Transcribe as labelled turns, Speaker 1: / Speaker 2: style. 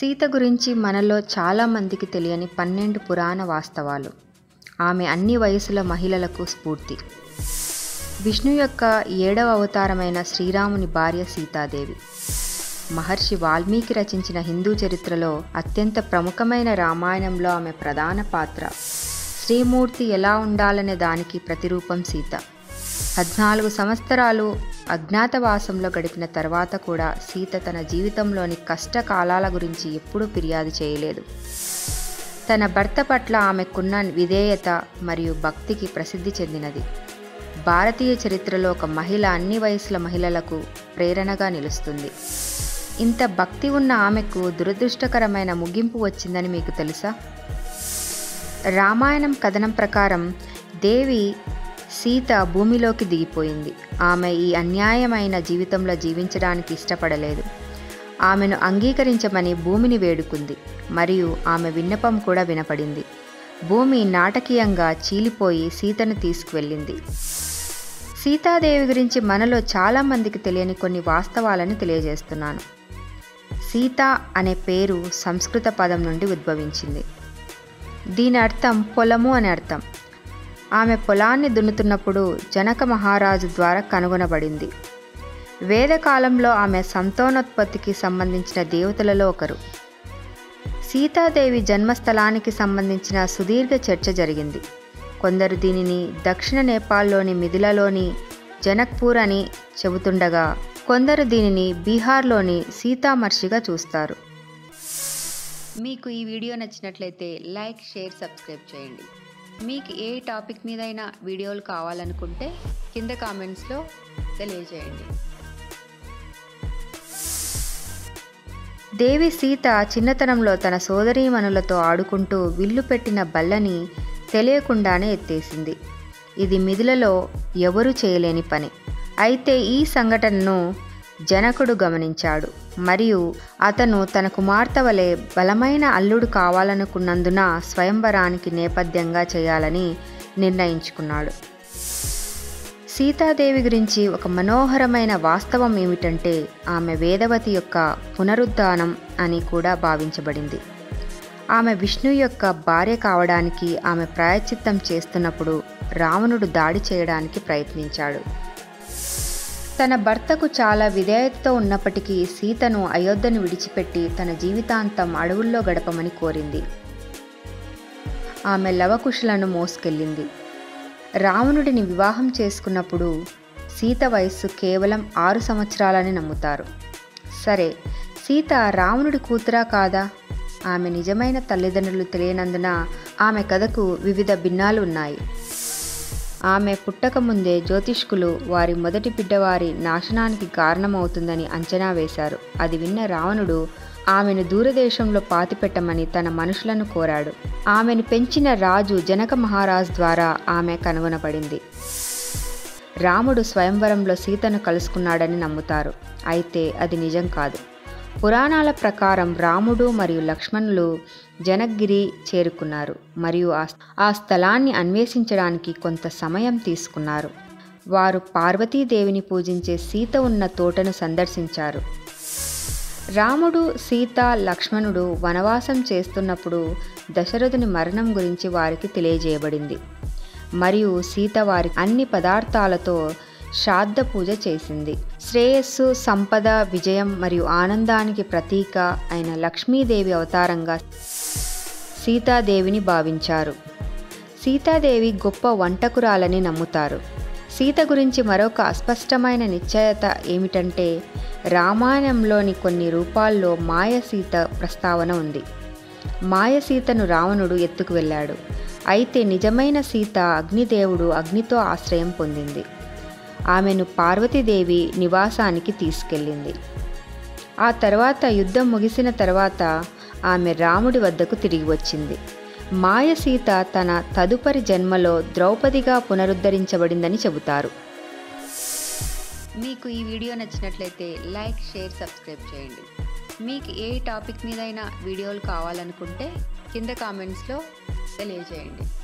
Speaker 1: సీత గురించి మనలో చాలామందికి తెలియని పన్నెండు పురాణ వాస్తవాలు ఆమె అన్ని వయసుల మహిళలకు స్ఫూర్తి విష్ణు యొక్క ఏడవ అవతారమైన శ్రీరాముని భార్య సీతాదేవి మహర్షి వాల్మీకి రచించిన హిందూ చరిత్రలో అత్యంత ప్రముఖమైన రామాయణంలో ఆమె ప్రధాన పాత్ర శ్రీమూర్తి ఎలా ఉండాలనే దానికి ప్రతిరూపం సీత పద్నాలుగు సంవత్సరాలు అజ్ఞాతవాసంలో గడిపిన తర్వాత కూడా సీత తన జీవితంలోని కష్టకాలాల గురించి ఎప్పుడూ ఫిర్యాదు చేయలేదు తన భర్త పట్ల ఆమెకున్న విధేయత మరియు భక్తికి ప్రసిద్ధి చెందినది భారతీయ చరిత్రలో ఒక మహిళ అన్ని వయసుల మహిళలకు ప్రేరణగా నిలుస్తుంది ఇంత భక్తి ఉన్న ఆమెకు దురదృష్టకరమైన ముగింపు వచ్చిందని మీకు తెలుసా రామాయణం కథనం ప్రకారం దేవి సీత భూమిలోకి దిగిపోయింది ఆమె ఈ అన్యాయమైన జీవితంలో జీవించడానికి ఇష్టపడలేదు ఆమెను అంగీకరించమని భూమిని వేడుకుంది మరియు ఆమె విన్నపం కూడా వినపడింది భూమి నాటకీయంగా చీలిపోయి సీతను తీసుకువెళ్ళింది సీతాదేవి గురించి మనలో చాలామందికి తెలియని కొన్ని వాస్తవాలను తెలియజేస్తున్నాను సీత అనే పేరు సంస్కృత పదం నుండి ఉద్భవించింది దీని అర్థం పొలము అని అర్థం ఆమె పొలాన్ని దున్నుతున్నప్పుడు జనక మహారాజు ద్వారా కనుగొనబడింది వేదకాలంలో ఆమె సంతానోత్పత్తికి సంబంధించిన దేవతలలో ఒకరు సీతాదేవి జన్మస్థలానికి సంబంధించిన సుదీర్ఘ చర్చ జరిగింది కొందరు దీనిని దక్షిణ నేపాల్లోని మిథిలలోని జనక్పూర్ అని చెబుతుండగా కొందరు దీనిని బీహార్లోని సీతామర్షిగా చూస్తారు మీకు ఈ వీడియో నచ్చినట్లయితే లైక్ షేర్ సబ్స్క్రైబ్ చేయండి మీకు ఏ టాపిక్ మీదైనా వీడియోలు కావాలనుకుంటే కింద కామెంట్స్లో తెలియజేయండి దేవి సీత చిన్నతనంలో తన సోదరీమణులతో ఆడుకుంటూ విల్లు పెట్టిన బల్లని తెలియకుండానే ఎత్తేసింది ఇది మిథులలో ఎవరూ చేయలేని పని అయితే ఈ సంఘటనను జనకుడు గమనించాడు మరియు అతను తన కుమార్తె వలె బలమైన అల్లుడు కావాలనుకున్నందున స్వయంవరానికి నేపథ్యంగా చేయాలని నిర్ణయించుకున్నాడు సీతాదేవి గురించి ఒక మనోహరమైన వాస్తవం ఏమిటంటే ఆమె వేదవతి యొక్క పునరుద్ధానం అని కూడా భావించబడింది ఆమె విష్ణు యొక్క భార్య కావడానికి ఆమె ప్రాయశ్చిత్తం చేస్తున్నప్పుడు రావణుడు దాడి చేయడానికి ప్రయత్నించాడు తన భర్తకు చాలా విధేయతతో ఉన్నప్పటికీ సీతను అయోధ్యను విడిచిపెట్టి తన జీవితాంతం అడవుల్లో గడపమని కోరింది ఆమె లవకుశలను మోసుకెళ్ళింది రావణుడిని వివాహం చేసుకున్నప్పుడు సీత వయస్సు కేవలం ఆరు సంవత్సరాలని నమ్ముతారు సరే సీత రావణుడి కూతురా కాదా ఆమె నిజమైన తల్లిదండ్రులు తెలియనందున ఆమె కథకు వివిధ భిన్నాలు ఉన్నాయి ఆమె పుట్టకముందే జ్యోతిష్కులు వారి మొదటి బిడ్డవారి నాశనానికి కారణమవుతుందని అంచనా వేశారు అది విన్న రావణుడు ఆమెను దూరదేశంలో పాతిపెట్టమని తన మనుషులను కోరాడు ఆమెను పెంచిన రాజు జనక మహారాజ్ ద్వారా ఆమె కనుగొనబడింది రాముడు స్వయంవరంలో సీతను కలుసుకున్నాడని నమ్ముతారు అయితే అది నిజం కాదు పురాణాల ప్రకారం రాముడు మరియు లక్ష్మణులు జనగిరి చేరుకున్నారు మరియు ఆ స్థలాన్ని అన్వేషించడానికి కొంత సమయం తీసుకున్నారు వారు పార్వతీదేవిని పూజించే సీత ఉన్న తోటను సందర్శించారు రాముడు సీత లక్ష్మణుడు వనవాసం చేస్తున్నప్పుడు దశరథుని మరణం గురించి వారికి తెలియజేయబడింది మరియు సీత వారి అన్ని పదార్థాలతో శ్రాద్ధ పూజ చేసింది శ్రేయస్సు సంపద విజయం మరియు ఆనందానికి ప్రతీక అయిన లక్ష్మీదేవి అవతారంగా సీతాదేవిని భావించారు సీతాదేవి గొప్ప వంటకురాలని నమ్ముతారు సీత గురించి మరొక అస్పష్టమైన నిశ్చయత ఏమిటంటే రామాయణంలోని కొన్ని రూపాల్లో మాయ సీత ప్రస్తావన ఉంది మాయ సీతను రావణుడు ఎత్తుకు వెళ్ళాడు అయితే నిజమైన సీత అగ్నిదేవుడు అగ్నితో ఆశ్రయం పొందింది ఆమెను పార్వతీదేవి నివాసానికి తీసుకెళ్ళింది ఆ తర్వాత యుద్ధం ముగిసిన తర్వాత ఆమె రాముడి వద్దకు తిరిగి వచ్చింది మాయ సీత తన తదుపరి జన్మలో ద్రౌపదిగా పునరుద్ధరించబడిందని చెబుతారు మీకు ఈ వీడియో నచ్చినట్లయితే లైక్ షేర్ సబ్స్క్రైబ్ చేయండి మీకు ఏ టాపిక్ మీదైనా వీడియోలు కావాలనుకుంటే కింద కామెంట్స్లో తెలియజేయండి